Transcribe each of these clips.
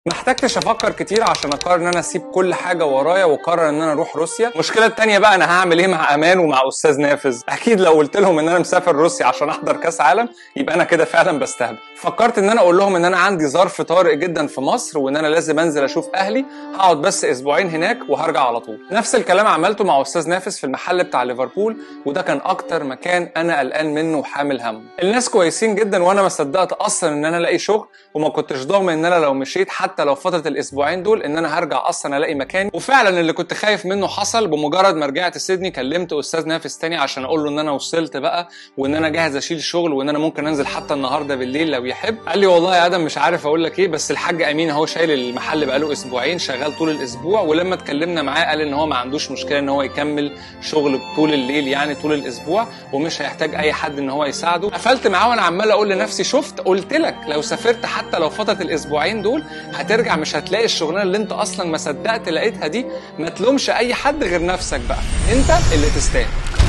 ما احتجتش افكر كتير عشان اقرر ان انا اسيب كل حاجه ورايا واقرر ان انا اروح روسيا المشكله التانية بقى انا هعمل ايه مع امان ومع استاذ نافذ اكيد لو قلت لهم ان انا مسافر روسيا عشان احضر كاس عالم يبقى انا كده فعلا بستهبل فكرت ان انا اقول لهم ان انا عندي ظرف طارئ جدا في مصر وان انا لازم انزل اشوف اهلي هقعد بس اسبوعين هناك وهرجع على طول نفس الكلام عملته مع استاذ نافذ في المحل بتاع ليفربول وده كان اكتر مكان انا قلقان منه وحامل هم الناس كويسين جدا وانا ما صدقت اصلا ان انا الاقي شغل وما كنتش ضامن ان انا لو مشيت حتى لو فتره الاسبوعين دول ان انا هرجع اصلا الاقي مكاني وفعلا اللي كنت خايف منه حصل بمجرد ما رجعت سيدني كلمت استاذ نافس تاني عشان اقول له ان انا وصلت بقى وان انا جاهز اشيل شغل وان انا ممكن انزل حتى النهارده بالليل لو يحب قال لي والله يا ادم مش عارف اقول لك ايه بس الحاج امين اهو شايل المحل بقاله اسبوعين شغال طول الاسبوع ولما اتكلمنا معاه قال ان هو ما عندوش مشكله ان هو يكمل شغل طول الليل يعني طول الاسبوع ومش هيحتاج اي حد ان هو يساعده قفلت معاه وانا عمال اقول لنفسي شفت قلت لك لو سافرت حتى لو فتره الاسبوعين دول هترجع مش هتلاقي الشغلانه اللي انت اصلا ما صدقت لقيتها دي ما تلومش اي حد غير نفسك بقى انت اللي تستاهل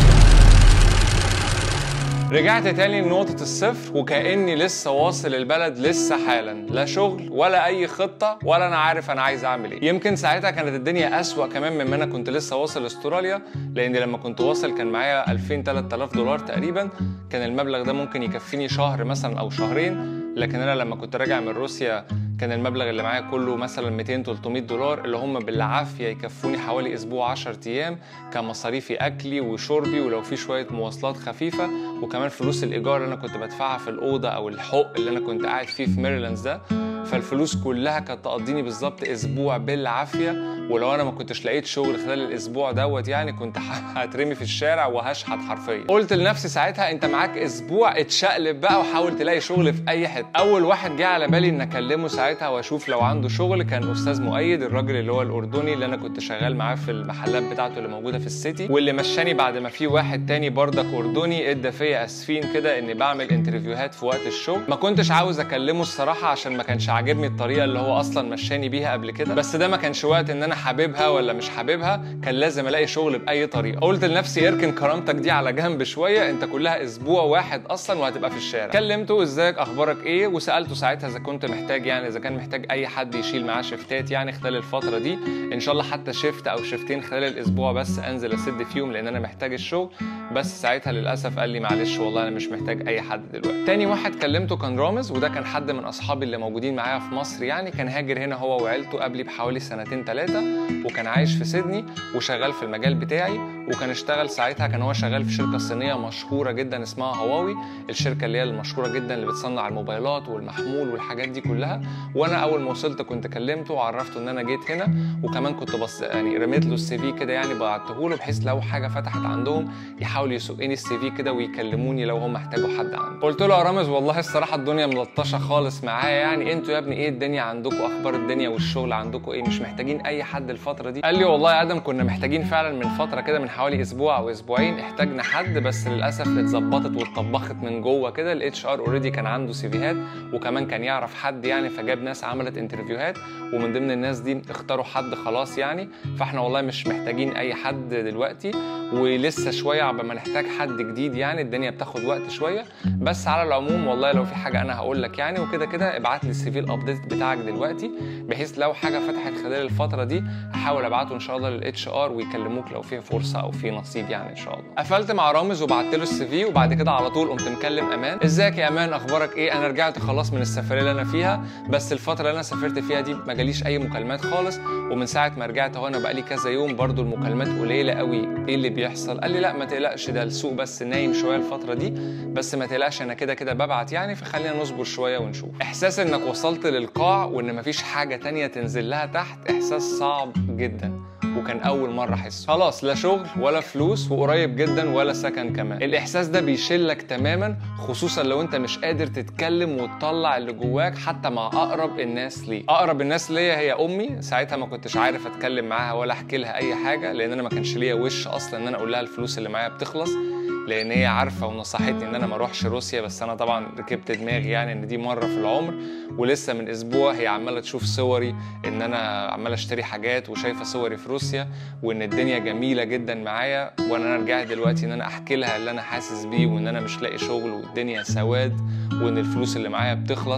رجعت تاني لنقطة الصفر وكأني لسه واصل البلد لسه حالا لا شغل ولا أي خطة ولا أنا عارف أنا عايز أعمل إيه يمكن ساعتها كانت الدنيا أسوأ كمان مما أنا كنت لسه واصل أستراليا لأن لما كنت واصل كان معايا 2000 3000 دولار تقريبا كان المبلغ ده ممكن يكفيني شهر مثلا أو شهرين لكن أنا لما كنت راجع من روسيا كان المبلغ اللي معايا كله مثلا 200 300 دولار اللي هم بالعافيه يكفوني حوالي اسبوع 10 ايام كمصاريفي اكلي وشربي ولو في شويه مواصلات خفيفه وكمان فلوس الايجار اللي انا كنت بدفعها في الاوضه او الحق اللي انا كنت قاعد فيه في ميرلاندز ده فالفلوس كلها كانت تقضيني بالظبط اسبوع بالعافيه ولو انا ما كنتش لقيت شغل خلال الاسبوع دوت يعني كنت هترمي في الشارع وهشحت حرفيا قلت لنفسي ساعتها انت معاك اسبوع اتشقلب بقى وحاول تلاقي شغل في اي حته اول واحد جه على بالي ان اكلمه ساعتها واشوف لو عنده شغل كان استاذ مؤيد الراجل اللي هو الاردني اللي انا كنت شغال معاه في المحلات بتاعته اللي موجوده في السيتي واللي مشاني بعد ما في واحد تاني بردك اردني ادى فيا اسفين كده اني بعمل انترفيوهات في وقت الشغل ما كنتش عاوز اكلمه الصراحه عشان ما كانش عاجبني الطريقه اللي هو اصلا مشاني بيها قبل كده بس ده ما كانش وقت ان انا حاببها ولا مش حاببها كان لازم الاقي شغل باي طريقه قلت لنفسي اركن كرامتك دي على جنب شويه انت كلها اسبوع واحد اصلا وهتبقى في الشارع كلمته ازيك اخبارك ايه وسالته ساعتها اذا كنت محتاج يعني اذا كان محتاج اي حد يشيل معاه شفتات يعني خلال الفتره دي ان شاء الله حتى شيفت او شيفتين خلال الاسبوع بس انزل اسد فيهم لان انا محتاج الشغل بس ساعتها للاسف قال لي معلش والله انا مش محتاج اي حد دلوقتي تاني واحد كلمته كان رامز وده كان حد من اصحابي اللي موجودين معايا في مصر يعني كان هاجر هنا هو وعيلته قبلي بحوالي سنتين ثلاثه وكان عايش في سيدني وشغال في المجال بتاعي وكان اشتغل ساعتها كان هو شغال في شركه صينيه مشهوره جدا اسمها هواوي الشركه اللي هي المشهوره جدا اللي بتصنع الموبايلات والمحمول والحاجات دي كلها وانا اول ما وصلت كنت كلمته وعرفته ان انا جيت هنا وكمان كنت بص يعني رميت له السي في كده يعني بعته له بحيث لو حاجه فتحت عندهم يحاول يسوقني السي في كده ويكلموني لو هم احتاجوا حد عنده قلت له يا رامز والله الصراحه الدنيا ملطشه خالص معايا يعني انتوا يا ابني ايه الدنيا عندكم اخبار الدنيا والشغل عندكم ايه مش محتاجين اي حد الفتره دي قال لي والله يا ادم كنا محتاجين فعلا من فتره كده من حوالي اسبوع او اسبوعين احتاجنا حد بس للاسف اتظبطت واتطبخت من جوه كده الاتش ار اوريدي كان عنده سيفيهات وكمان كان يعرف حد يعني فجاب ناس عملت انترفيوهات ومن ضمن الناس دي اختاروا حد خلاص يعني فاحنا والله مش محتاجين اي حد دلوقتي ولسه شويه عبال ما نحتاج حد جديد يعني الدنيا بتاخد وقت شويه بس على العموم والله لو في حاجه انا هقول لك يعني وكده كده ابعت لي السي في الابديت بتاعك دلوقتي بحيث لو حاجه فتحت خلال الفتره دي هحاول ابعته ان شاء الله للاتش ار ويكلموك لو في فرصه او في نصيب يعني ان شاء الله قفلت مع رامز وبعت له السي في وبعد كده على طول قمت مكلم امان ازيك يا امان اخبارك ايه انا رجعت خلاص من السفريه اللي انا فيها بس الفتره اللي انا سافرت فيها دي ما جاليش اي مكالمات خالص ومن ساعه ما رجعت اهو انا بقالي كذا يوم برضو المكالمات قليله قوي ايه اللي بيحصل قال لي لا ما تقلقش ده السوق بس نايم شويه الفتره دي بس ما تقلقش انا كده كده ببعت يعني فخلينا نصبر شويه ونشوف احساس انك وصلت للقاع وان مفيش حاجه تانية تنزل لها تحت احساس صعب جدا وكان اول مره احسه خلاص لا شغل ولا فلوس وقريب جدا ولا سكن كمان الاحساس ده بيشلك تماما خصوصا لو انت مش قادر تتكلم وتطلع اللي جواك حتى مع اقرب الناس ليك اقرب الناس ليا هي امي ساعتها ما كنتش عارف اتكلم معاها ولا احكي لها اي حاجه لان انا ما كانش ليا وش اصلا ان انا اقول لها الفلوس اللي معايا بتخلص لان هي عارفه ونصحتني ان انا ما اروحش روسيا بس انا طبعا ركبت دماغي يعني ان دي مره في العمر ولسه من اسبوع هي عماله تشوف صوري ان انا عمال اشتري حاجات وشايفه صوري في روسيا وان الدنيا جميله جدا معايا وانا رجعت دلوقتي ان انا احكي لها اللي انا حاسس بيه وان انا مش لاقي شغل والدنيا سواد وان الفلوس اللي معايا بتخلص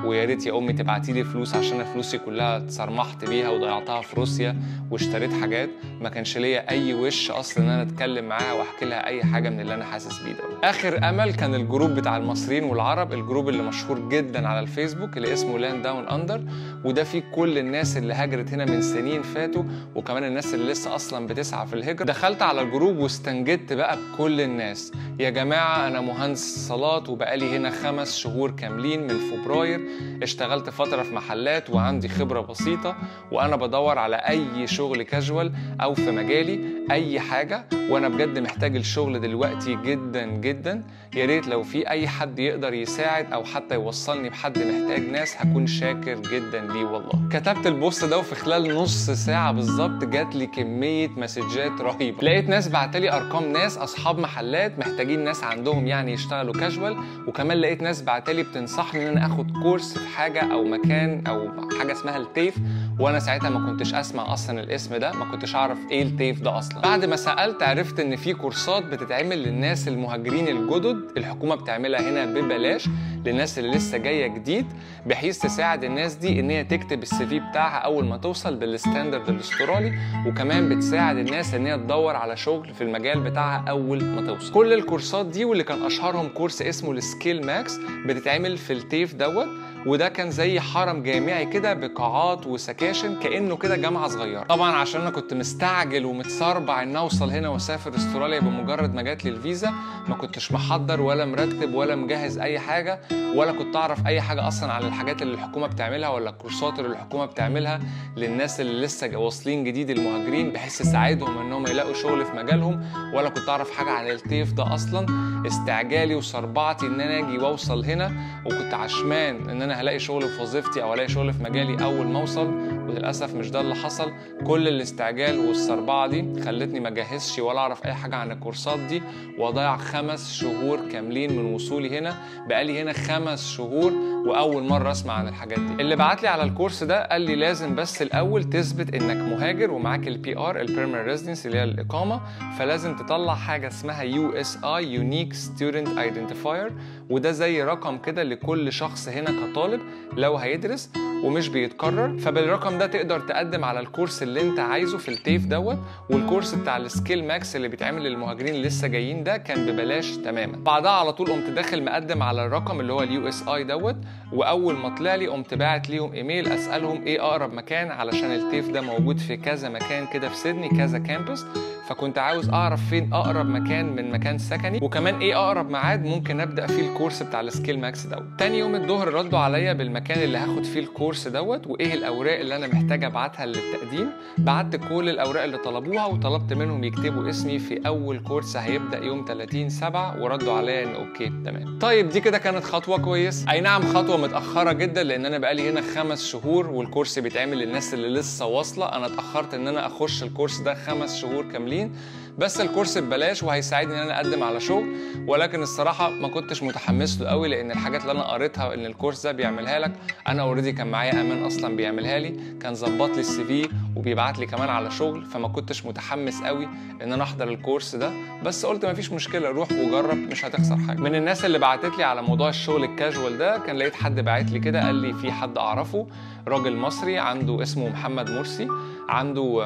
ويا ريت يا امي تبعتي لي فلوس عشان أنا فلوسي كلها اتصرمحت بيها وضيعتها في روسيا واشتريت حاجات ما كانش ليا اي وش اصلا ان انا اتكلم معاها واحكي لها اي حاجه من اللي انا حاسس بيه ده اخر امل كان الجروب بتاع المصريين والعرب الجروب اللي مشهور جدا على الفيسبوك اللي اسمه لاند داون اندر وده فيه كل الناس اللي هاجرت هنا من سنين فاتوا وكمان الناس اللي لسه اصلا بتسعى في الهجره دخلت على الجروب واستنجدت بقى بكل الناس يا جماعه انا مهندس صالات وبقالي هنا خمس شهور كاملين من فبراير اشتغلت فتره في محلات وعندي خبره بسيطه وانا بدور على اي شغل كاجوال او في مجالي اي حاجه وانا بجد محتاج الشغل دلوقتي جدا جدا يا ريت لو في اي حد يقدر يساعد او حتى يوصلني بحد محتاج ناس هكون شاكر جدا ليه والله كتبت البوست ده وفي خلال نص ساعه بالظبط جات لي كميه مسجات رهيبه لقيت ناس بعتلي ارقام ناس اصحاب محلات محتاجين ناس عندهم يعني يشتغلوا كاجوال وكمان لقيت ناس بعتلي بتنصحني ان انا اخد كورس في حاجه او مكان او حاجه اسمها التيف وانا ساعتها ما كنتش اسمع اصلا الاسم ده ما كنتش اعرف ايه التيف ده اصلا بعد ما سالت عرفت ان في كورسات بتتعمل للناس المهاجرين الجدد الحكومه بتعملها هنا ببلاش للناس اللي لسه جايه جديد بحيث تساعد الناس دي ان هي تكتب السي في بتاعها اول ما توصل بالستاندرد الاسترالي وكمان بتساعد الناس ان هي تدور على شغل في المجال بتاعها اول ما توصل كل الكورسات دي واللي كان اشهرهم كورس اسمه السكيل ماكس بتتعمل في التيف دوت وده كان زي حرم جامعي كده بقاعات وسكاشن كانه كده جامعه صغيره طبعا عشان انا كنت مستعجل ومتسربع ان اوصل هنا واسافر استراليا بمجرد ما جات لي الفيزا ما كنتش محضر ولا مرتب ولا مجهز اي حاجه ولا كنت اعرف اي حاجه اصلا عن الحاجات اللي الحكومه بتعملها ولا الكورسات اللي الحكومه بتعملها للناس اللي لسه واصلين جديد المهاجرين بحيث تساعدهم انهم يلاقوا شغل في مجالهم ولا كنت اعرف حاجه عن التيف ده اصلا استعجالي وصربعتي ان انا اجي واوصل هنا وكنت عشمان ان انا هلاقي شغل في وظيفتي او الاقي شغل في مجالي اول ما اوصل وللاسف مش ده اللي حصل كل الاستعجال والصربعه دي خلتني ما اجهزش ولا اعرف اي حاجه عن الكورسات دي واضيع خمس شهور كاملين من وصولي هنا بقالي هنا خمس شهور واول مره اسمع عن الحاجات دي اللي بعت لي على الكورس ده قال لي لازم بس الاول تثبت انك مهاجر ومعاك البي ار البيرمننت ريزيدنس اللي هي الاقامه فلازم تطلع حاجه اسمها يو اس اي يونيك ستودنت ايدنتيفاير وده زي رقم كده لكل شخص هنا كطالب لو هيدرس ومش بيتكرر فبالرقم ده تقدر تقدم على الكورس اللي انت عايزه في التيف دوت والكورس بتاع السكيل ماكس اللي بيتعمل للمهاجرين اللي لسه جايين ده كان ببلاش تماما بعدها على طول قمت داخل مقدم على الرقم اللي هو اليو اس اي دوت واول ما طلع لي قمت باعت ليهم ايميل اسالهم ايه اقرب مكان علشان التيف ده موجود في كذا مكان كده في سيدني كذا كامبس فكنت عاوز اعرف فين اقرب مكان من مكان سكني وكمان ايه اقرب ميعاد ممكن ابدا فيه الكورس بتاع السكيل ماكس دوت تاني يوم الظهر ردوا عليا بالمكان اللي هاخد فيه الكورس دوت وايه الاوراق اللي انا محتاج ابعتها للتقديم بعت كل الاوراق اللي طلبوها وطلبت منهم يكتبوا اسمي في اول كورس هيبدا يوم 30 7 وردوا عليا ان اوكي تمام طيب دي كده كانت خطوه كويس اي نعم خطوه متاخره جدا لان انا بقالي هنا خمس شهور والكورس بيتعمل للناس اللي لسه واصله انا اتاخرت ان انا اخش الكورس ده خمس شهور كاملين بس الكورس ببلاش وهيساعدني ان انا اقدم على شغل ولكن الصراحه ما كنتش متحمس له قوي لان الحاجات اللي انا قريتها ان الكورس ده بيعملها لك انا اوريدي كان معايا امان اصلا بيعملها لي كان ظبط لي السي في وبيبعت لي كمان على شغل فما كنتش متحمس قوي ان انا احضر الكورس ده بس قلت ما فيش مشكله روح وجرب مش هتخسر حاجه من الناس اللي بعتت لي على موضوع الشغل الكاجوال ده كان لقيت حد باعت لي كده قال لي في حد اعرفه راجل مصري عنده اسمه محمد مرسي عنده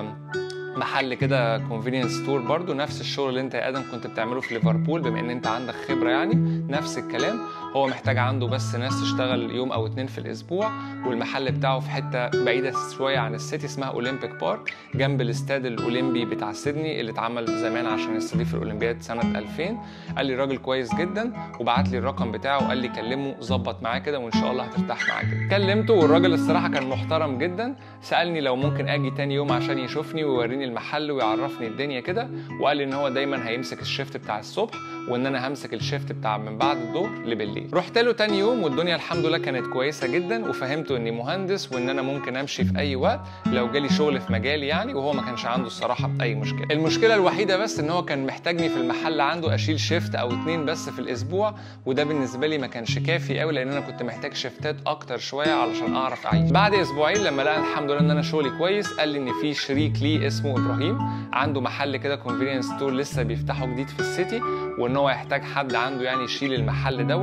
محل كده كونفينينس ستور برضو نفس الشغل اللي انت يا ادم كنت بتعمله في ليفربول بما ان انت عندك خبره يعني نفس الكلام هو محتاج عنده بس ناس تشتغل يوم او اتنين في الاسبوع والمحل بتاعه في حته بعيده شويه عن السيتي اسمها اولمبيك بارك جنب الاستاد الاولمبي بتاع سيدني اللي اتعمل زمان عشان يستضيف الاولمبياد سنه 2000 قال لي راجل كويس جدا وبعت لي الرقم بتاعه وقال لي كلمه ظبط معاه كده وان شاء الله هترتاح معاه كده كلمته والراجل الصراحه كان محترم جدا سالني لو ممكن اجي تاني يوم عشان يشوفني ويوريني المحل ويعرفني الدنيا كده وقال لي ان هو دايما هيمسك الشيفت بتاع الصبح وان انا همسك الشيفت بتاع من بعد الظهر لبالليل رحت له تاني يوم والدنيا الحمد لله كانت كويسه جدا وفهمته اني مهندس وان انا ممكن امشي في اي وقت لو جالي شغل في مجالي يعني وهو ما كانش عنده الصراحه اي مشكله المشكله الوحيده بس ان هو كان محتاجني في المحل عنده اشيل شيفت او اتنين بس في الاسبوع وده بالنسبه لي ما كانش كافي قوي لان انا كنت محتاج شيفتات اكتر شويه علشان اعرف اعيش بعد اسبوعين لما لقى الحمد لله ان انا شغلي كويس قال لي ان في شريك ليه اسمه ابراهيم عنده محل كده كونفينينس ستور لسه بيفتحه جديد في السيتي وان هو يحتاج حد عنده يعني يشيل المحل دوت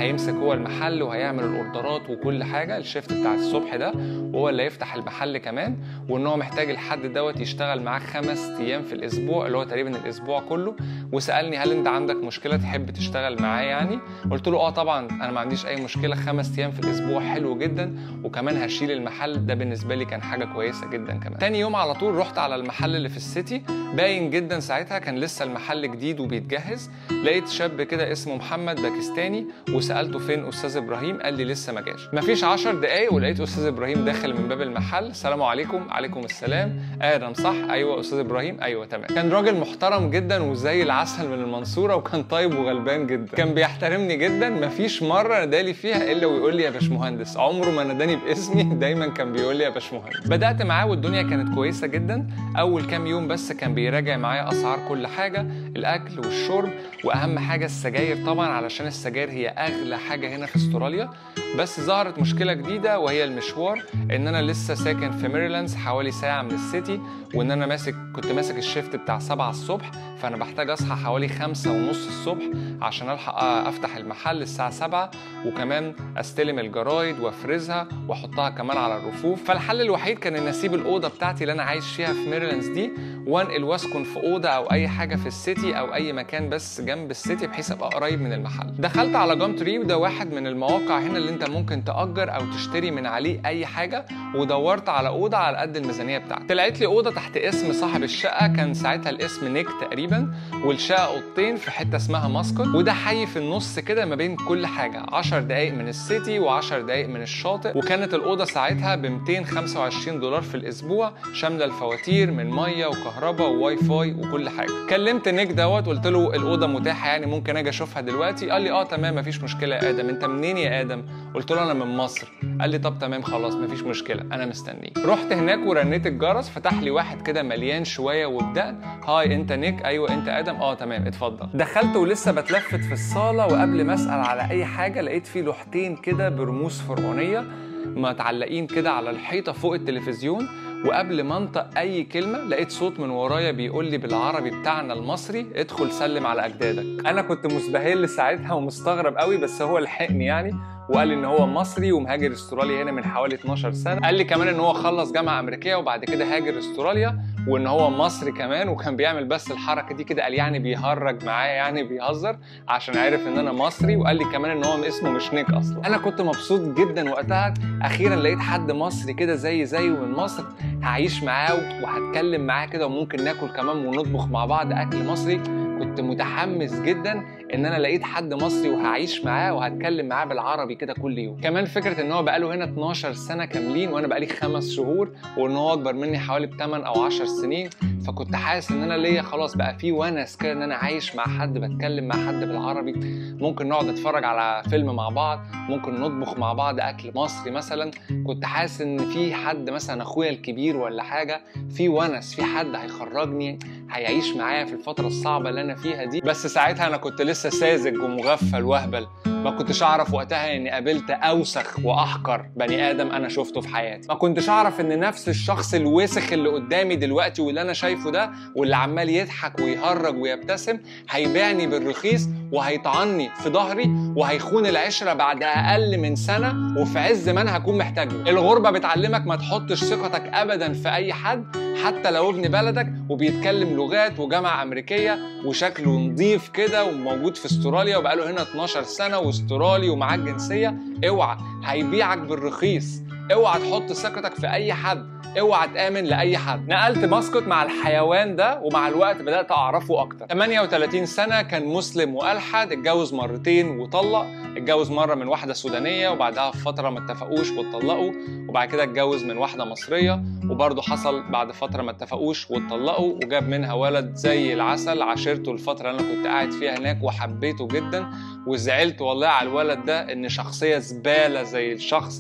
هيمسك هو المحل وهيعمل الاوردرات وكل حاجه الشيفت بتاع الصبح ده وهو اللي هيفتح المحل كمان وان هو محتاج الحد دوت يشتغل معاه خمس ايام في الاسبوع اللي هو تقريبا الاسبوع كله وسالني هل انت عندك مشكله تحب تشتغل معاه يعني قلت له اه طبعا انا ما عنديش اي مشكله خمس ايام في الاسبوع حلو جدا وكمان هشيل المحل ده بالنسبه لي كان حاجه كويسه جدا كمان تاني يوم على طول رحت على المحل اللي في السيتي باين جدا ساعتها كان لسه المحل جديد وبيتجهز لقيت شاب كده اسمه محمد باكستاني وسالته فين استاذ ابراهيم قال لي لسه ما جاش مفيش 10 دقايق ولقيت استاذ ابراهيم داخل من باب المحل السلام عليكم عليكم السلام ادم صح ايوه استاذ ابراهيم ايوه تمام كان راجل محترم جدا وزي العسل من المنصوره وكان طيب وغلبان جدا كان بيحترمني جدا مفيش مره نادالي فيها الا ويقول لي يا باشمهندس عمره ما ناداني باسمي دايما كان بيقول لي يا باشمهندس بدات معاه والدنيا كانت كويسه جدا اول كام يوم بس كان بيراجع معايا اسعار كل حاجه الاكل والشرب واهم حاجه السجاير طبعا علشان السجاير هي اغلى حاجه هنا في استراليا بس ظهرت مشكله جديده وهي المشوار ان انا لسه ساكن في ميريلاندز حوالي ساعه من السيتي وان انا ماسك كنت ماسك الشيفت بتاع 7 الصبح فانا بحتاج اصحى حوالي خمسة ونص الصبح عشان الحق افتح المحل الساعه 7 وكمان استلم الجرايد وافرزها واحطها كمان على الرفوف فالحل الوحيد كان ان اسيب الاوضه بتاعتي اللي انا عايش فيها في ميريلاندز دي وانقل واسكن في اوضه او اي حاجه في السيتي او اي مكان بس جنب السيتي بحيث ابقى قريب من المحل دخلت على جام تري وده واحد من المواقع هنا اللي انت ممكن تاجر او تشتري من عليه اي حاجه ودورت على اوضه على قد الميزانيه بتاعتي طلعت لي اوضه تحت اسم صاحب الشقه كان ساعتها الاسم نيك تقريبا والشقه اوضتين في حته اسمها ماسكوت وده حي في النص كده ما بين كل حاجه 10 دقائق من السيتي و10 دقائق من الشاطئ وكانت الاوضه ساعتها ب 225 دولار في الاسبوع شامله الفواتير من ميه وكهرباء وواي فاي وكل حاجه كلمت نيك دوت قلت له الاوضه متاحه يعني ممكن اجي اشوفها دلوقتي قال لي اه تمام مفيش مشكله يا ادم انت منين يا ادم قلت له انا من مصر قال لي طب تمام خلاص مفيش مشكله انا مستنيك رحت هناك ورنيت الجرس فتح لي واحد كده مليان شويه وبدأ هاي انت نيك ايوه انت ادم اه تمام اتفضل دخلت ولسه بتلفت في الصاله وقبل ما اسال على اي حاجه لقيت في لوحتين كده برموز فرعونيه متعلقين كده على الحيطه فوق التلفزيون وقبل ما انطق اي كلمه لقيت صوت من ورايا بيقول لي بالعربي بتاعنا المصري ادخل سلم على اجدادك انا كنت مسبهل ساعتها ومستغرب قوي بس هو لحقني يعني وقال لي ان هو مصري ومهاجر استراليا هنا من حوالي 12 سنه قال لي كمان ان هو خلص جامعه امريكيه وبعد كده هاجر استراليا وان هو مصري كمان وكان بيعمل بس الحركه دي كده قال يعني بيهرج معايا يعني بيهزر عشان عرف ان انا مصري وقال لي كمان ان هو اسمه مش نيك اصلا انا كنت مبسوط جدا وقتها اخيرا لقيت حد مصري كده زي زيه من مصر هعيش معاه وهتكلم معاه كده وممكن ناكل كمان ونطبخ مع بعض اكل مصري كنت متحمس جدا ان انا لقيت حد مصري وهعيش معاه وهتكلم معاه بالعربي كده كل يوم كمان فكره ان هو بقاله هنا 12 سنه كاملين وانا بقالي خمس شهور وان هو اكبر مني حوالي ب 8 او 10 سنين فكنت حاسس ان انا ليا خلاص بقى في ونس كده ان انا عايش مع حد بتكلم مع حد بالعربي ممكن نقعد نتفرج على فيلم مع بعض ممكن نطبخ مع بعض اكل مصري مثلا كنت حاسس ان في حد مثلا اخويا الكبير ولا حاجه في ونس في حد هيخرجني هيعيش معايا في الفتره الصعبه اللي انا فيها دي بس ساعتها انا كنت لسه ساذج ومغفل واهبل ما كنتش اعرف وقتها اني قابلت اوسخ واحقر بني ادم انا شفته في حياتي ما كنتش اعرف ان نفس الشخص الوسخ اللي قدامي دلوقتي واللي انا شايفه ده واللي عمال يضحك ويهرج ويبتسم هيبيعني بالرخيص وهيطعني في ظهري وهيخون العشره بعد اقل من سنه وفي عز ما انا هكون محتاج له الغربه بتعلمك ما تحطش ثقتك ابدا في اي حد حتى لو ابن بلدك وبيتكلم لغات وجامعه امريكيه وشكله نظيف كده وموجود في استراليا وبقاله هنا 12 سنه واسترالي ومعاه الجنسيه اوعى هيبيعك بالرخيص اوعى تحط ثقتك في اي حد اوعى تامن لاي حد نقلت ماسكوت مع الحيوان ده ومع الوقت بدات اعرفه اكتر 38 سنه كان مسلم والحد اتجوز مرتين وطلق اتجوز مره من واحده سودانيه وبعدها بفتره ما اتفقوش واتطلقوا وبعد كده اتجوز من واحده مصريه وبرضه حصل بعد فتره ما اتفقوش واتطلقوا وجاب منها ولد زي العسل عاشرته الفتره اللي انا كنت قاعد فيها هناك وحبيته جدا وزعلت والله على الولد ده ان شخصيه زباله زي الشخص ده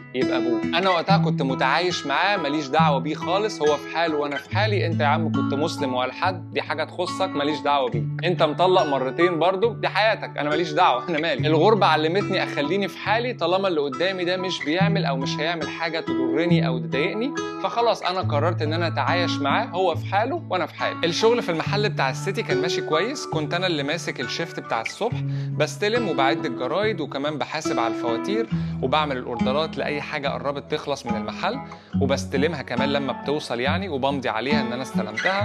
يبقى ابوه انا وقتها كنت متعايش معاه ماليش دعوه بيه خالص هو في حاله وانا في حالي انت يا عم كنت مسلم ولا حد دي حاجه تخصك ماليش دعوه بيه انت مطلق مرتين برضو دي حياتك انا ماليش دعوه انا مالي الغربه علمتني اخليني في حالي طالما اللي قدامي ده مش بيعمل او مش هيعمل حاجه تضرني او تضايقني فخلاص انا قررت ان انا اتعايش معاه هو في حاله وانا في حالي الشغل في المحل بتاع السيتي كان ماشي كويس كنت انا اللي ماسك الشيفت بتاع الصبح بستلم وبعد الجرايد وكمان بحاسب على الفواتير وبعمل الاوردرات لاي حاجه قربت تخلص من المحل وبستلمها كمان لما بتوصل يعني وبمضي عليها ان انا استلمتها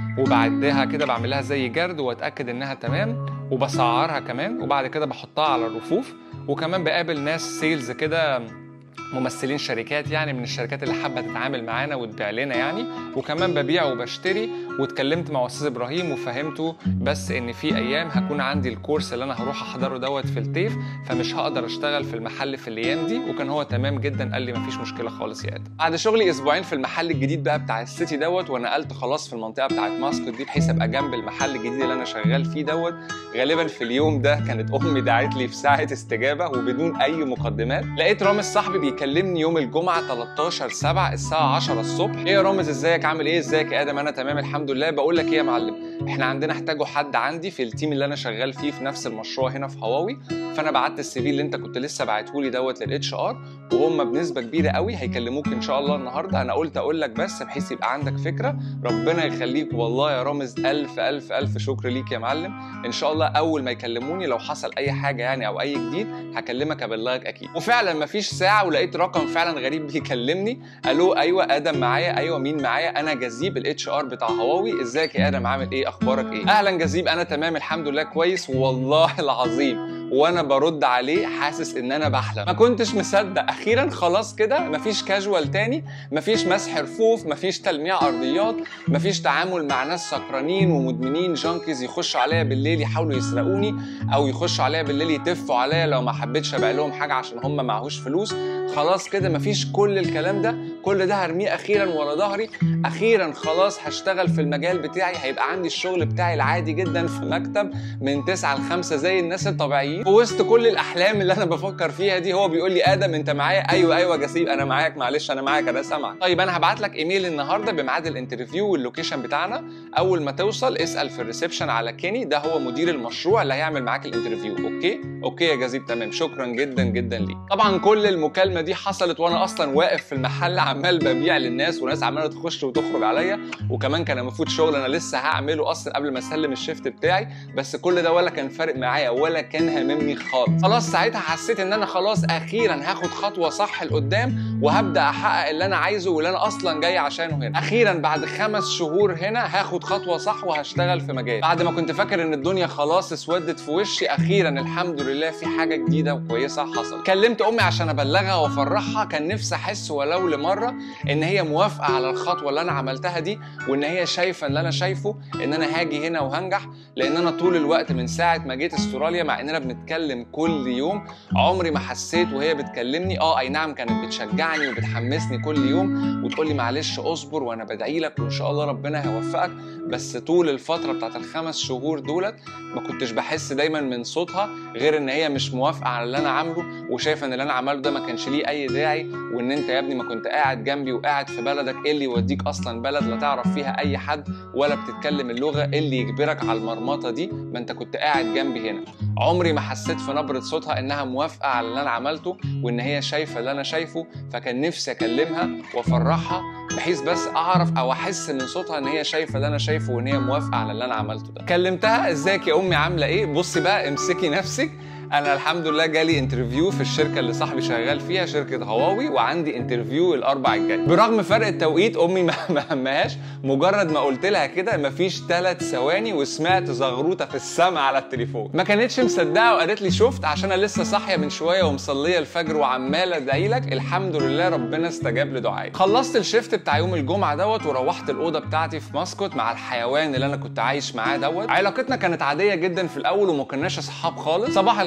وبعدها كده بعمل لها زي جرد واتاكد انها تمام وبسعرها كمان وبعد كده بحطها على الرفوف وكمان بقابل ناس سيلز كده ممثلين شركات يعني من الشركات اللي حابه تتعامل معانا وتبيع لنا يعني وكمان ببيع وبشتري واتكلمت مع استاذ ابراهيم وفهمته بس ان في ايام هكون عندي الكورس اللي انا هروح احضره دوت في التيف فمش هقدر اشتغل في المحل في الايام دي وكان هو تمام جدا قال لي مفيش مشكله خالص يا ادم بعد شغلي اسبوعين في المحل الجديد بقى بتاع السيتي دوت ونقلت خلاص في المنطقه بتاعت ماسكت دي بحيث ابقى جنب المحل الجديد اللي انا شغال فيه دوت غالبا في اليوم ده كانت امي دعت لي في ساعه استجابه وبدون اي مقدمات لقيت رامز صاحبي بيكلمني يوم الجمعه 13 7 الساعه 10 الصبح ايه يا رامز ازيك عامل ايه ازيك يا ادم انا تمام الحمد لله بقول لك ايه يا معلم احنا عندنا احتاجوا حد عندي في التيم اللي انا شغال فيه في نفس المشروع هنا في هواوي فانا بعت السي في اللي انت كنت لسه باعته لي دوت للاتش ار وهم بنسبه كبيره قوي هيكلموك ان شاء الله النهارده انا قلت اقول لك بس بحيث يبقى عندك فكره ربنا يخليك والله يا رامز الف الف الف شكر ليك يا معلم ان شاء الله اول ما يكلموني لو حصل اي حاجه يعني او اي جديد هكلمك ابلغك اكيد وفعلا مفيش ساعه ولقيت رقم فعلا غريب بيكلمني الو ايوه ادم معايا ايوه مين معايا انا جزيب الاتش ار بتاع هواوي ازيك يا ادم عامل ايه اخبارك ايه اهلا جزيب انا تمام الحمد لله كويس والله العظيم وانا برد عليه حاسس ان انا بحلم ما كنتش مصدق اخيرا خلاص كده مفيش كاجوال تاني مفيش مسح رفوف مفيش تلميع ارضيات مفيش تعامل مع ناس سكرانين ومدمنين جانكيز يخشوا عليا بالليل يحاولوا يسرقوني او يخشوا عليا بالليل يتفوا عليا لو ما حبيتش ابيع لهم حاجه عشان هم معهوش فلوس خلاص كده مفيش كل الكلام ده كل ده هرميه اخيرا ورا ظهري اخيرا خلاص هشتغل في المجال بتاعي هيبقى عندي الشغل بتاعي العادي جدا في مكتب من 9 ل 5 زي الناس الطبيعيين في وسط كل الاحلام اللي انا بفكر فيها دي هو بيقول لي ادم انت معايا ايوه ايوه جسيم انا معاك معلش انا معاك انا سامعك طيب انا هبعت لك ايميل النهارده بميعاد الانترفيو واللوكيشن بتاعنا اول ما توصل اسال في الريسبشن على كيني ده هو مدير المشروع اللي هيعمل معاك الانترفيو اوكي اوكي يا جزيب تمام شكرا جدا جدا ليك طبعا كل المكالمه دي حصلت وانا اصلا واقف في المحل عمال ببيع للناس وناس عماله تخش وتخرج عليا وكمان كان المفروض شغل انا لسه هعمله اصلا قبل ما اسلم الشيفت بتاعي بس كل ده ولا كان فارق معايا ولا كان هاممني خالص خلاص ساعتها حسيت ان انا خلاص اخيرا هاخد خطوه صح لقدام وهبدا احقق اللي انا عايزه واللي انا اصلا جاي عشانه هنا اخيرا بعد خمس شهور هنا هاخد خطوه صح وهشتغل في مجال بعد ما كنت فاكر ان الدنيا خلاص اسودت في وشي اخيرا الحمد لله في حاجه جديده وكويسه حصلت كلمت امي عشان ابلغها وافرحها كان نفسي احس ولو لمره ان هي موافقه على الخطوه اللي انا عملتها دي وان هي شايفه اللي انا شايفه ان انا هاجي هنا وهنجح لان انا طول الوقت من ساعه ما جيت استراليا مع اننا بنتكلم كل يوم عمري ما حسيت وهي بتكلمني اه اي نعم كانت بتشجعني وبتحمسني كل يوم وتقول لي معلش اصبر وانا بدعي لك وان شاء الله ربنا هيوفقك بس طول الفتره بتاعت الخمس شهور دولت ما كنتش بحس دايما من صوتها غير ان هي مش موافقه على اللي انا عامله وشايفه ان اللي انا عمله ده ما كانش ليه اي داعي وان انت يا ابني ما كنت قاعد جنبي وقاعد في بلدك ايه اللي يوديك اصلا بلد لا تعرف فيها اي حد ولا بتتكلم اللغه إيه اللي يجبرك على المرمطه دي ما انت كنت قاعد جنبي هنا عمري ما حسيت في نبره صوتها انها موافقه على اللي انا عملته وان هي شايفه اللي انا شايفه فكان نفسي اكلمها وافرحها بحيث بس اعرف او احس من صوتها ان هي شايفه اللي انا شايفه وان هي موافقه على اللي انا عملته ده كلمتها ازيك يا امي عامله ايه بصي بقى امسكي نفسك انا الحمد لله جالي انترفيو في الشركه اللي صاحبي شغال فيها شركه هواوي وعندي انترفيو الاربع الجاي برغم فرق التوقيت امي ما همهاش مجرد ما قلت لها كده مفيش ثلاث ثواني وسمعت زغروطه في السماء على التليفون ما كانتش مصدقه وقالت لي شفت عشان انا لسه صاحيه من شويه ومصليه الفجر وعماله ادعي لك الحمد لله ربنا استجاب لدعائي خلصت الشيفت بتاع يوم الجمعه دوت وروحت الاوضه بتاعتي في ماسكوت مع الحيوان اللي انا كنت عايش معاه دوت علاقتنا كانت عاديه جدا في الاول وما كناش اصحاب خالص صباح الخير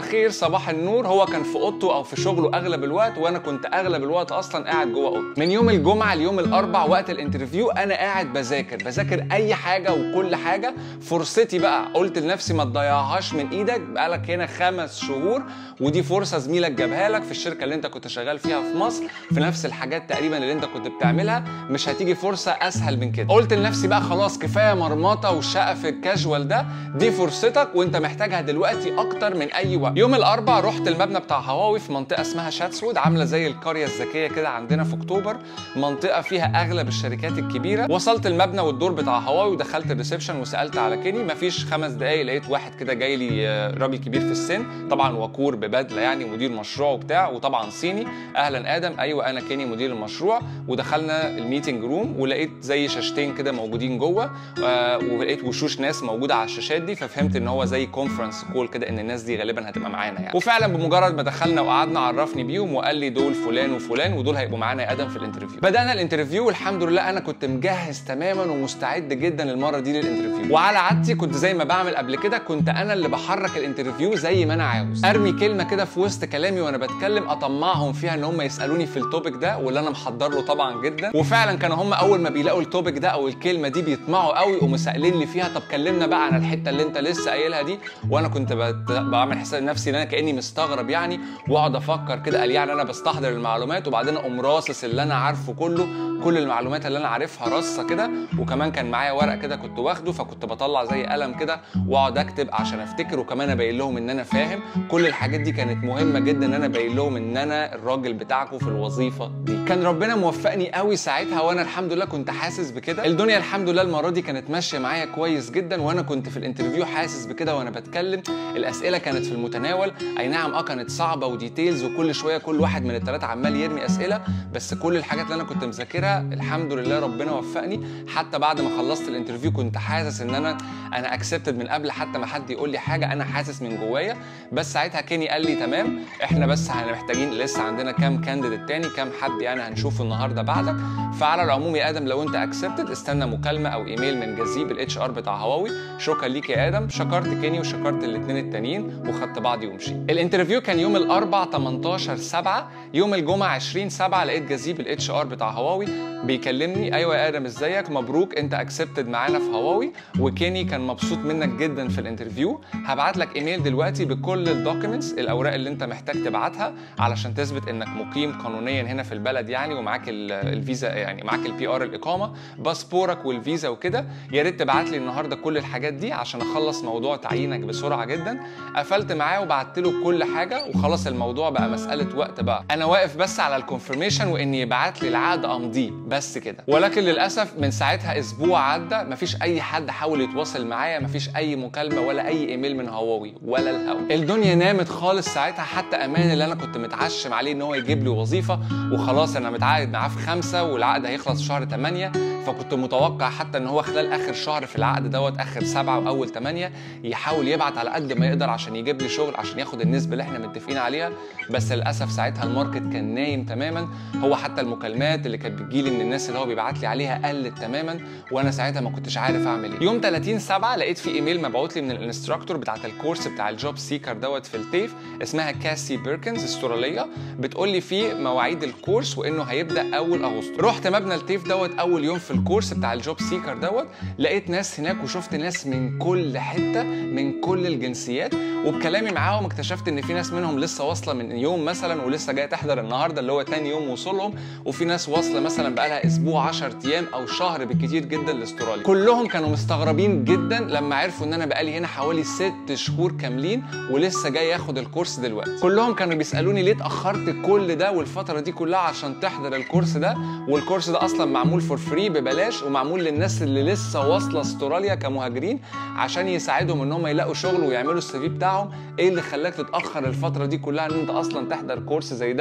الخير صباح النور هو كان في اوضته او في شغله اغلب الوقت وانا كنت اغلب الوقت اصلا قاعد جوه اوضتي من يوم الجمعه ليوم الاربع وقت الانترفيو انا قاعد بذاكر بذاكر اي حاجه وكل حاجه فرصتي بقى قلت لنفسي ما تضيعهاش من ايدك بقالك هنا خمس شهور ودي فرصه زميلك جابها لك في الشركه اللي انت كنت شغال فيها في مصر في نفس الحاجات تقريبا اللي انت كنت بتعملها مش هتيجي فرصه اسهل من كده قلت لنفسي بقى خلاص كفايه مرمطه والشقه في الكاجوال ده دي فرصتك وانت محتاجها دلوقتي اكتر من اي وقت يوم الاربع رحت المبنى بتاع هواوي في منطقه اسمها شاتسوود عامله زي القريه الذكيه كده عندنا في اكتوبر منطقه فيها اغلب الشركات الكبيره وصلت المبنى والدور بتاع هواوي ودخلت الريسبشن وسالت على كيني مفيش خمس دقايق لقيت واحد كده جاي لي آه، راجل كبير في السن طبعا وكور ببدله يعني مدير مشروع وبتاع وطبعا صيني اهلا ادم ايوه انا كيني مدير المشروع ودخلنا الميتنج روم ولقيت زي شاشتين كده موجودين جوه آه، ولقيت وشوش ناس موجوده على الشاشات دي ففهمت ان هو زي كونفرنس كول كده ان الناس دي غالبا هتبقى معانا يعني وفعلا بمجرد ما دخلنا وقعدنا عرفني بيهم وقال لي دول فلان وفلان ودول هيبقوا معانا يا ادم في الانترفيو بدانا الانترفيو والحمد لله انا كنت مجهز تماما ومستعد جدا المره دي للانترفيو وعلى عادتي كنت زي ما بعمل قبل كده كنت انا اللي بحرك الانترفيو زي ما انا عاوز ارمي كلمه كده في وسط كلامي وانا بتكلم اطمعهم فيها ان هم يسالوني في التوبيك ده واللي انا محضر له طبعا جدا وفعلا كانوا هم اول ما بيلاقوا التوبيك ده او الكلمه دي بيطمعوا قوي يقوموا سائلين لي فيها طب كلمنا بقى عن الحته اللي انت لسه قايلها دي وانا كنت بت- بعمل حساب نفسي ان انا كاني مستغرب يعني واقعد افكر كده قال يعني انا بستحضر المعلومات وبعدين اقوم راصص اللي انا عارفه كله كل المعلومات اللي انا عارفها رصه كده وكمان كان معايا ورق كده كنت واخده فكنت بطلع زي قلم كده واقعد اكتب عشان افتكر وكمان ابين لهم ان انا فاهم كل الحاجات دي كانت مهمه جدا ان انا ابين لهم ان انا الراجل بتاعكم في الوظيفه دي كان ربنا موفقني قوي ساعتها وانا الحمد لله كنت حاسس بكده الدنيا الحمد لله المره دي كانت ماشيه معايا كويس جدا وانا كنت في الانترفيو حاسس بكده وانا بتكلم الاسئله كانت في المتناول اي نعم اه كانت صعبه وديتيلز وكل شويه كل واحد من الثلاثه عمال يرمي اسئله بس كل الحاجات اللي انا كنت مذاكرها الحمد لله ربنا وفقني حتى بعد ما خلصت الانترفيو كنت حاسس ان انا انا اكسبتد من قبل حتى ما حد يقول لي حاجه انا حاسس من جوايا بس ساعتها كيني قال لي تمام احنا بس احنا محتاجين لسه عندنا كام كانديديت تاني كام حد يعني هنشوفه النهارده بعدك فعلى العموم يا ادم لو انت اكسبتد استنى مكالمه او ايميل من جزيب الاتش ار بتاع هواوي شكرا ليك يا ادم شكرت كيني وشكرت الاثنين التانيين وخدت بعضي ومشيت الانترفيو كان يوم الاربع 18 7 يوم الجمعه 20 7 لقيت جزيب الاتش ار بتاع هواوي بيكلمني ايوه يا ادم ازيك مبروك انت اكسبتد معانا في هواوي وكيني كان مبسوط منك جدا في الانترفيو هبعت لك ايميل دلوقتي بكل الدوكيومنتس الاوراق اللي انت محتاج تبعتها علشان تثبت انك مقيم قانونيا هنا في البلد يعني ومعاك ال- الفيزا يعني معاك البي ار الاقامه باسبورك والفيزا وكده يا ريت تبعت لي النهارده كل الحاجات دي عشان اخلص موضوع تعيينك بسرعه جدا قفلت معاه وبعت له كل حاجه وخلاص الموضوع بقى مساله وقت بقى انا واقف بس على الكونفirmation وان يبعت لي العقد امضيه بس كده ولكن للاسف من ساعتها اسبوع عدى مفيش اي حد حاول يتواصل معايا مفيش اي مكالمه ولا اي ايميل من هواوي ولا الهوا الدنيا نامت خالص ساعتها حتى امان اللي انا كنت متعشم عليه ان هو يجيب لي وظيفه وخلاص انا متعاقد معاه في خمسة والعقد هيخلص شهر 8 فكنت متوقع حتى ان هو خلال اخر شهر في العقد دوت اخر سبعة واول 8 يحاول يبعت على قد ما يقدر عشان يجيب لي شغل عشان ياخد النسبه اللي احنا متفقين عليها بس للاسف ساعتها الماركت كان نايم تماما هو حتى المكالمات اللي كانت بتجيلي من الناس اللي هو بيبعت لي عليها قلت تماما وانا ساعتها ما كنتش عارف اعمل ايه يوم 30 7 لقيت في ايميل مبعوت لي من الانستراكتور بتاعت الكورس بتاع الجوب سيكر دوت في التيف اسمها كاسي بيركنز استراليه بتقول لي فيه مواعيد الكورس وانه هيبدا اول اغسطس رحت مبنى التيف دوت اول يوم في الكورس بتاع الجوب سيكر دوت لقيت ناس هناك وشفت ناس من كل حته من كل الجنسيات وبكلامي معاهم اكتشفت ان في ناس منهم لسه واصله من يوم مثلا ولسه جايه تحضر النهارده اللي هو تاني يوم وصولهم وفي ناس واصله مثلا بقالها اسبوع 10 ايام او شهر بالكتير جدا لاستراليا كلهم كانوا مستغربين جدا لما عرفوا ان انا بقالي هنا حوالي ست شهور كاملين ولسه جاي اخد الكورس دلوقتي كلهم كانوا بيسالوني ليه اتاخرت كل ده والفتره دي كلها عشان تحضر الكورس ده والكورس ده اصلا معمول فور فري ببلاش ومعمول للناس اللي لسه واصله استراليا كمهاجرين عشان يساعدهم ان هم يلاقوا شغل ويعملوا السي في بتاعهم ايه اللي خلاك تتاخر الفتره دي كلها ان انت اصلا تحضر كورس زي ده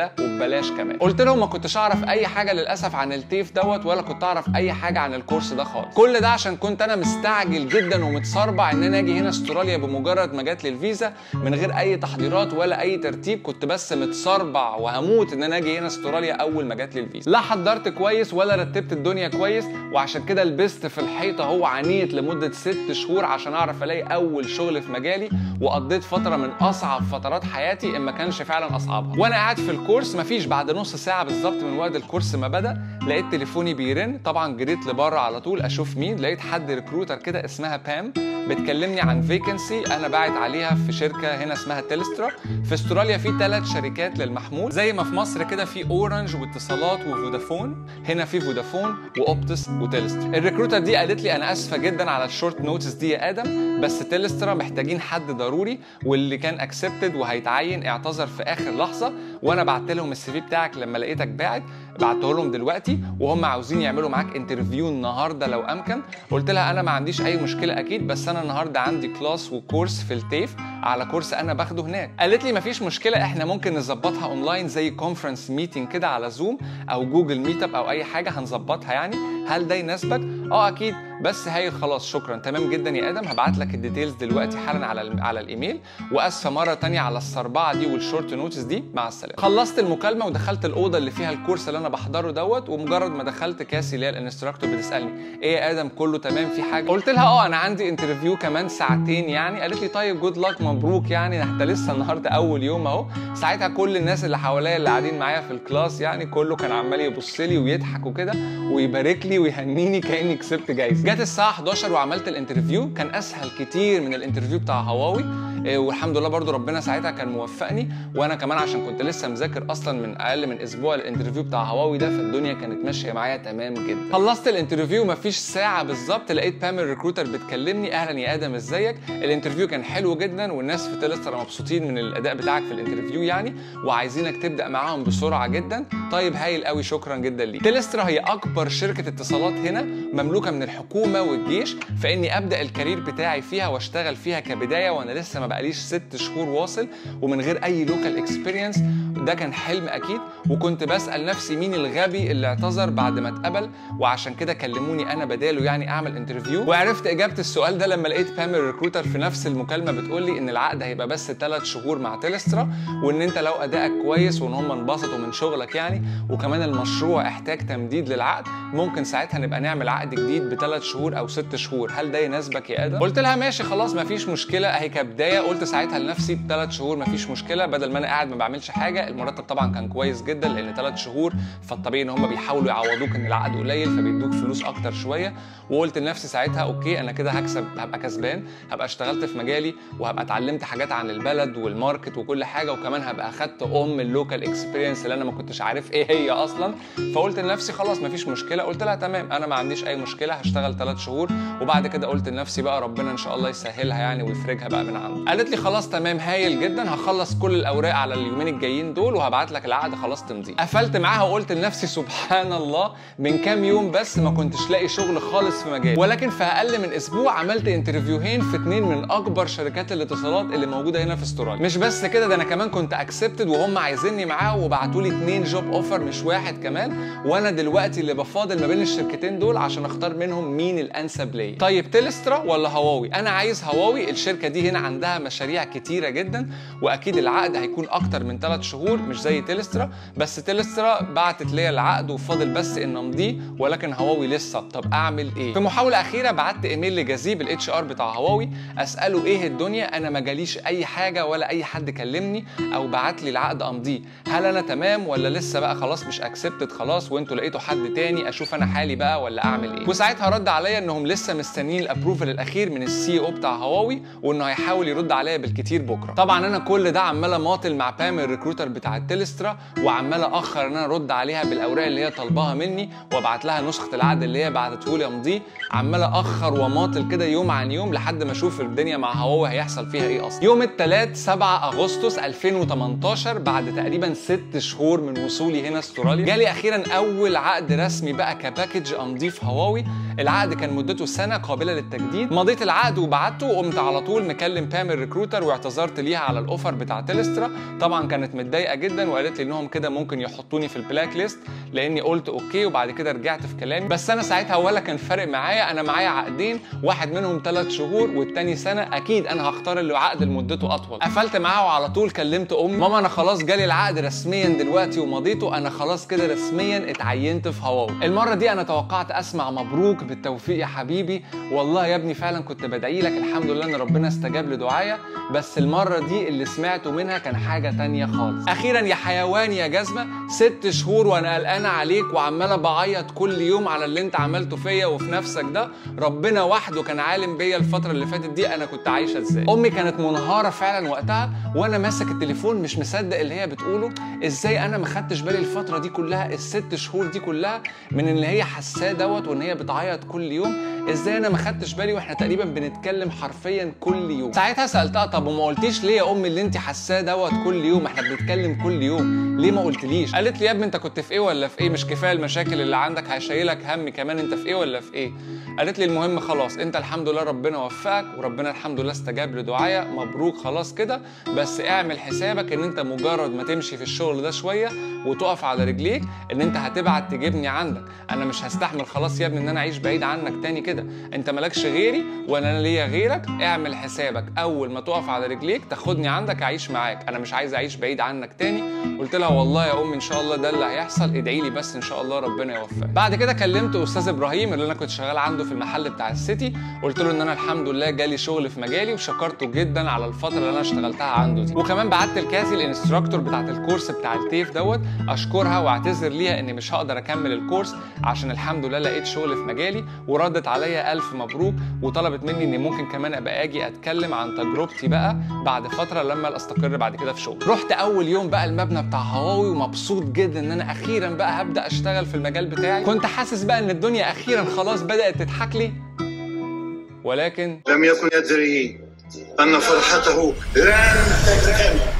ده وببلاش كمان قلت لهم ما كنتش اعرف اي حاجه للاسف عن التيف دوت ولا كنت اعرف اي حاجه عن الكورس ده خالص كل ده عشان كنت انا مستعجل جدا ومتصربع ان انا اجي هنا استراليا بمجرد ما جات لي الفيزا من غير اي تحضيرات ولا اي ترتيب كنت بس متصربع وهموت ان انا اجي هنا استراليا اول ما جات لي الفيزا لا حضرت كويس ولا رتبت الدنيا كويس وعشان كده لبست في الحيطه هو عانيت لمده ست شهور عشان اعرف الاقي اول شغل في مجالي وقضيت فتره من اصعب فترات حياتي ان ما كانش فعلا اصعبها وانا قاعد في الكورس مفيش بعد نص ساعه بالظبط من وقت الكورس ما بدا لقيت تليفوني بيرن طبعا جريت لبره على طول اشوف مين لقيت حد ريكروتر كده اسمها بام بتكلمني عن فيكنسي انا باعت عليها في شركه هنا اسمها تيلسترا في استراليا في ثلاث شركات للمحمول زي ما في مصر كده في اورنج واتصالات وفودافون هنا في فودافون واوبتس وتيلسترا الريكروتر دي قالت لي انا اسفه جدا على الشورت نوتس دي يا ادم بس تيلسترا محتاجين حد ضروري واللي كان اكسبتد وهيتعين اعتذر في اخر لحظه وانا بعت لهم السي في بتاعك لما لقيتك باعت بعته لهم دلوقتي وهم عاوزين يعملوا معاك انترفيو النهارده لو امكن قلت لها انا ما عنديش اي مشكله اكيد بس انا النهارده عندي كلاس وكورس في التيف على كورس انا باخده هناك قالت لي مفيش مشكله احنا ممكن نظبطها اونلاين زي كونفرنس ميتنج كده على زوم او جوجل ميت اب او اي حاجه هنظبطها يعني هل ده يناسبك اه اكيد بس هايل خلاص شكرا تمام جدا يا ادم هبعت لك الديتيلز دلوقتي حالا على على الايميل واسفه مره تانية على السربعه دي والشورت نوتس دي مع السلامه خلصت المكالمه ودخلت الاوضه اللي فيها الكورس اللي انا بحضره دوت ومجرد ما دخلت كاسي اللي هي الانستراكتور بتسالني ايه يا ادم كله تمام في حاجه قلت لها اه انا عندي انترفيو كمان ساعتين يعني قالت لي طيب جود لك مبروك يعني انت لسه النهارده اول يوم اهو ساعتها كل الناس اللي حواليا اللي قاعدين معايا في الكلاس يعني كله كان عمال يبص لي ويضحك وكده ويبارك لي ويهنيني كاني كسبت جايزه جت الساعه 11 وعملت الانترفيو كان اسهل كتير من الانترفيو بتاع هواوي إيه، والحمد لله برضو ربنا ساعتها كان موفقني وانا كمان عشان كنت لسه مذاكر اصلا من اقل من اسبوع الانترفيو بتاع هواوي ده فالدنيا كانت ماشيه معايا تمام جدا خلصت الانترفيو مفيش ساعه بالظبط لقيت بام الريكروتر بتكلمني اهلا يا ادم ازيك الانترفيو كان حلو جدا والناس في تيلستر مبسوطين من الاداء بتاعك في الانترفيو يعني وعايزينك تبدا معاهم بسرعه جدا طيب هايل قوي شكرا جدا ليك تيلسترا هي اكبر شركه اتصالات هنا مملوكه من الحكومه والجيش فاني ابدا الكارير بتاعي فيها واشتغل فيها كبدايه وانا لسه ما بقاليش ست شهور واصل ومن غير اي لوكال اكسبيرينس ده كان حلم اكيد وكنت بسال نفسي مين الغبي اللي اعتذر بعد ما اتقبل وعشان كده كلموني انا بداله يعني اعمل انترفيو وعرفت اجابه السؤال ده لما لقيت بام الريكروتر في نفس المكالمه بتقول لي ان العقد هيبقى بس ثلاث شهور مع تيلسترا وان انت لو ادائك كويس وان هم انبسطوا من شغلك يعني وكمان المشروع احتاج تمديد للعقد ممكن ساعتها نبقى نعمل عقد جديد بثلاث شهور او ست شهور هل ده يناسبك يا ادم قلت لها ماشي خلاص مفيش مشكله اهي كبدايه قلت ساعتها لنفسي بثلاث شهور مفيش مشكله بدل ما انا قاعد ما بعملش حاجه المرتب طبعا كان كويس جدا لان ثلاث شهور فالطبيعي ان هم بيحاولوا يعوضوك ان العقد قليل فبيدوك فلوس اكتر شويه وقلت لنفسي ساعتها اوكي انا كده هكسب هبقى كسبان هبقى اشتغلت في مجالي وهبقى اتعلمت حاجات عن البلد والماركت وكل حاجه وكمان هبقى اخدت ام اللوكال اكسبيرينس اللي انا ما كنتش عارف ايه هي اصلا فقلت لنفسي خلاص مفيش مشكله قلت لها تمام انا ما عنديش اي مشكله هشتغل ثلاث شهور وبعد كده قلت لنفسي بقى ربنا ان شاء الله يسهلها يعني ويفرجها بقى من عنده قالت لي خلاص تمام هايل جدا هخلص كل الاوراق على اليومين الجايين دول وهبعت لك العقد خلاص تمضيه قفلت معاها وقلت لنفسي سبحان الله من كام يوم بس ما كنتش لاقي شغل خالص في مجالي ولكن في اقل من اسبوع عملت انترفيوهين في اتنين من اكبر شركات الاتصالات اللي موجوده هنا في استراليا مش بس كده ده انا كمان كنت اكسبتد وهم عايزيني معاهم وبعتوا لي اتنين جوب اوفر مش واحد كمان وانا دلوقتي اللي بفاضل ما بين الشركتين دول عشان اختار منهم مين الانسب ليا طيب تيلسترا ولا هواوي انا عايز هواوي الشركه دي هنا عندها مشاريع كتيره جدا واكيد العقد هيكون اكتر من ثلاث شهور مش زي تيلسترا بس تيلسترا بعتت ليا العقد وفاضل بس ان امضيه ولكن هواوي لسه طب اعمل ايه في محاوله اخيره بعت ايميل لجزيب الاتش ار بتاع هواوي اساله ايه الدنيا انا ما جاليش اي حاجه ولا اي حد كلمني او بعت لي العقد امضيه هل انا تمام ولا لسه بقى خلاص مش اكسبتد خلاص وانتوا لقيتوا حد تاني اشوف انا حالي بقى ولا اعمل ايه وساعتها رد عليا انهم لسه مستنيين الابروفل الاخير من السي او بتاع هواوي وانه هيحاول يرد عليا بالكتير بكره طبعا انا كل ده عمال اماطل مع بام الريكروتر بتاع التلسترا وعمال اخر ان انا ارد عليها بالاوراق اللي هي طالباها مني وابعت لها نسخه العقد اللي هي بعتته لي امضيه عمال اخر وماطل كده يوم عن يوم لحد ما اشوف الدنيا مع هواوي هيحصل فيها ايه اصلا يوم الثلاث 7 اغسطس 2018 بعد تقريبا ست شهور من وصولي هنا استراليا جالي اخيرا اول عقد رسمي بقى كباكج امضيه في هواوي العقد كان مدته سنه قابله للتجديد مضيت العقد وبعته وقمت على طول مكلم بام الريكروتر واعتذرت ليها على الاوفر بتاع تيلسترا طبعا كانت متضايقه جدا وقالت لي انهم كده ممكن يحطوني في البلاك ليست لاني قلت اوكي وبعد كده رجعت في كلامي بس انا ساعتها ولا كان فارق معايا انا معايا عقدين واحد منهم ثلاث شهور والتاني سنه اكيد انا هختار اللي عقد مدته اطول قفلت معاها وعلى طول كلمت امي ماما انا خلاص جالي العقد رسميا دلوقتي ومضيته انا خلاص كده رسميا اتعينت في هواوي المره دي انا توقعت اسمع مبروك بالتوفيق يا حبيبي والله يا ابني فعلا كنت بدعي لك الحمد لله ان ربنا استجاب لدعايا بس المره دي اللي سمعته منها كان حاجه تانية خالص اخيرا يا حيوان يا جزمه ست شهور وانا قلقانه عليك وعماله بعيط كل يوم على اللي انت عملته فيا وفي نفسك ده ربنا وحده كان عالم بيا الفتره اللي فاتت دي انا كنت عايشه ازاي امي كانت منهاره فعلا وقتها وانا ماسك التليفون مش مصدق اللي هي بتقوله ازاي انا ما خدتش بالي الفتره دي كلها الست شهور دي كلها من اللي هي حاساه دوت وان هي بتعيط كل يوم ازاي انا ما خدتش بالي واحنا تقريبا بنتكلم حرفيا كل يوم ساعتها سالتها طب وما قلتيش ليه يا امي اللي انت حاساه دوت كل يوم احنا بنتكلم كل يوم ليه ما قلتليش قالت لي يا ابني انت كنت في ايه ولا في ايه مش كفايه المشاكل اللي عندك هيشيلك هم كمان انت في ايه ولا في ايه قالت لي المهم خلاص انت الحمد لله ربنا وفقك وربنا الحمد لله استجاب لدعايا مبروك خلاص كده بس اعمل حسابك ان انت مجرد ما تمشي في الشغل ده شويه وتقف على رجليك ان انت هتبعت تجيبني عندك انا مش هستحمل خلاص يا ابني ان انا اعيش بعيد عنك تاني كده انت مالكش غيري ولا انا ليا غيرك اعمل حسابك اول ما تقف على رجليك تاخدني عندك اعيش معاك انا مش عايز اعيش بعيد عنك تاني قلت لها والله يا امي ان شاء الله ده اللي هيحصل ادعي لي بس ان شاء الله ربنا يوفقك بعد كده كلمت استاذ ابراهيم اللي انا كنت شغال عنده في المحل بتاع السيتي قلت له ان انا الحمد لله جالي شغل في مجالي وشكرته جدا على الفتره اللي انا اشتغلتها عنده دي وكمان بعت لكاسي الانستراكتور بتاعت الكورس بتاع التيف دوت اشكرها واعتذر ليها اني مش هقدر اكمل الكورس عشان الحمد لله لقيت شغل في مجالي وردت عليا الف مبروك وطلبت مني اني ممكن كمان ابقى اجي اتكلم عن تجربتي بقى بعد فتره لما استقر بعد كده في شغل رحت اول يوم بقى المبنى بتاع هواوي ومبسوط جدا ان انا اخيرا بقى هبدا اشتغل في المجال بتاعي كنت حاسس بقى ان الدنيا اخيرا خلاص بدات تضحك لي ولكن لم يكن يدري أن فرحته لن تكتمل